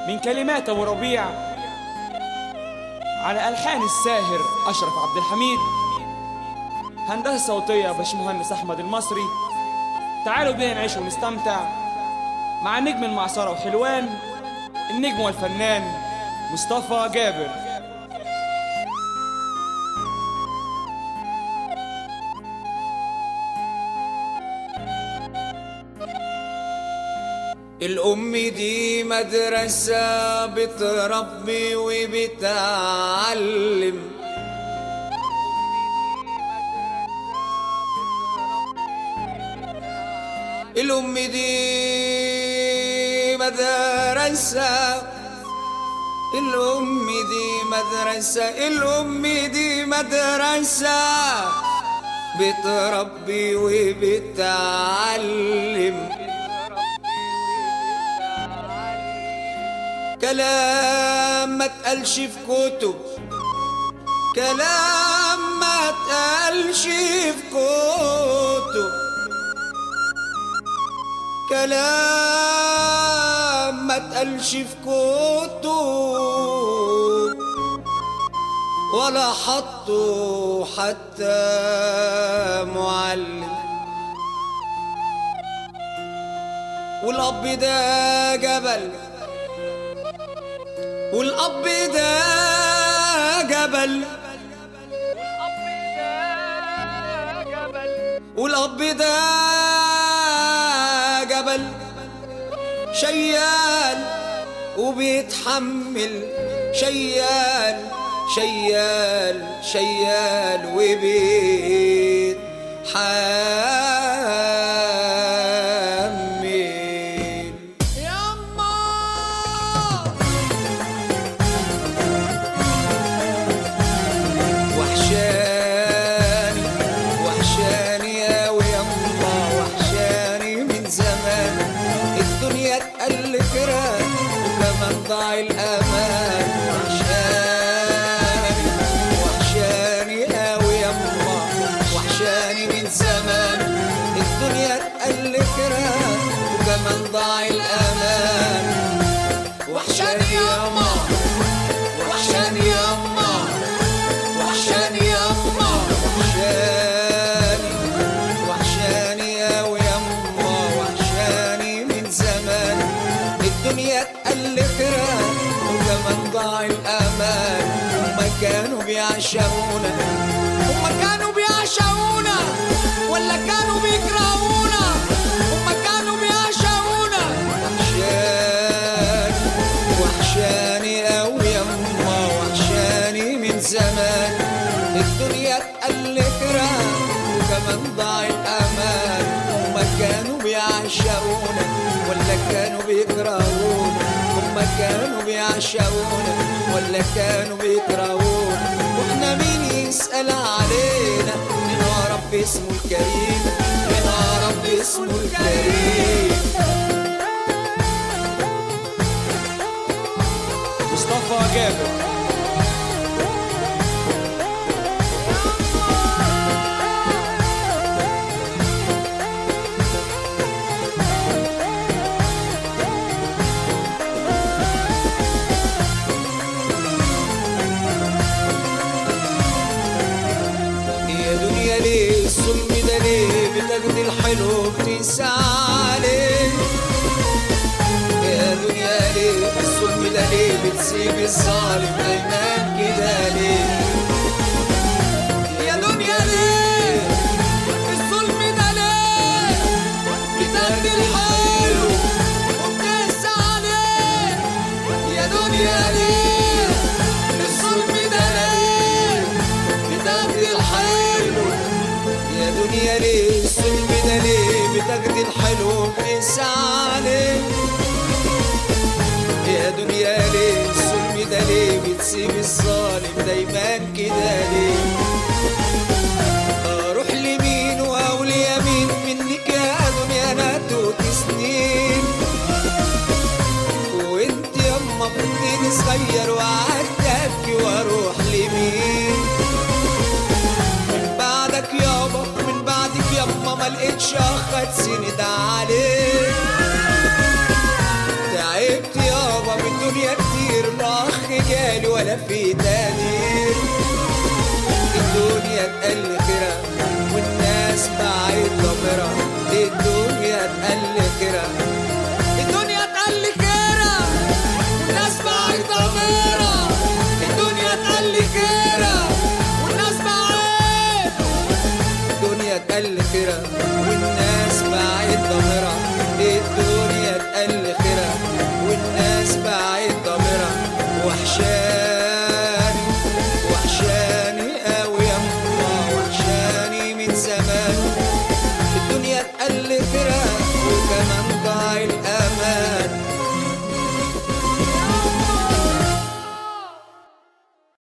من كلمات أبو ربيع على ألحان الساهر أشرف عبد الحميد هندسة صوتية باشمهندس أحمد المصري تعالوا بينا نعيش ونستمتع مع نجم المعصرة وحلوان النجم والفنان مصطفى جابر الأم دي مدرسة بتربي وبتعلم الأم دي مدرسة الأم دي مدرسة الأم دي مدرسة بتربي وبتعلم كلام ما تقالش في كتب كلام ما تقالش في كتب كلام ما تقالش في كتب ولا حطه حتى معلم والأب ده جبل والأب ده جبل والأب ده جبل شيال وبيتحمل شيال شيال شيال وبيت حمل يما وحشاني وحشاني أوي يما وحشاني من زمان الدنيا اتقل كران وكمان ضاع الأمان وحشاني وحشاني أوي يما وحشاني من زمان الدنيا اتقل كران وكمان ضاع الأمان وحشاني يما وحشاني يما وحشاني يما وحشاني وحشاني أوي يما وحشاني من زمان الدنيا اتقل كران وكمان ضاع الأمان هما كانوا بيعشقونا هما كانوا بيعشقونا ولا كانوا بيكرهونا هما كانوا بيعشقونا وحشاني وحشاني أوي يما وحشاني من زمان الدنيا اتقل كرام وكمان ضاع الأمان هما كانوا بيعشقونا ولا كانوا بيكرهونا هما كانوا بيعشقونا ولا كانوا بيكرهونا واحنا مين يسأل علينا يا رب اسمه الكريم يا رب اسمه الكريم مصطفى جابر يا دنيا ليه الظلم ده ليه بتاخدي الحلو بتنسى عليه يا دنيا ليه الظلم ده ليه بتسيب الظالم ايمان كده ليه يا دنيا ليه الظلم ده ليه بتاخدي الحلو وبتنسى عليه يا دنيا ليه الظلم ده ليه بتاخدي الحلو يا دنيا ليه الظلم ده ليه بتاخدي الحلو بنسى عليه يا دنيا ليه الظلم ده ليه بتسيب الظالم دايما كده ليه اروح لمين واقول يمين منك يا دنيا انا توت سنين وانت يما كنتني صغير وقعدت ابكي واروح لمين من بعدك يابا من بعدك يما ما لقيتش اخ اتسند عليك تعبت يابا من الدنيا الدنيا تقل كرة الدنيا تقل كرة والناس بعيد ضميرة الدنيا تقل كرة والناس بعيد الدنيا تقل كرة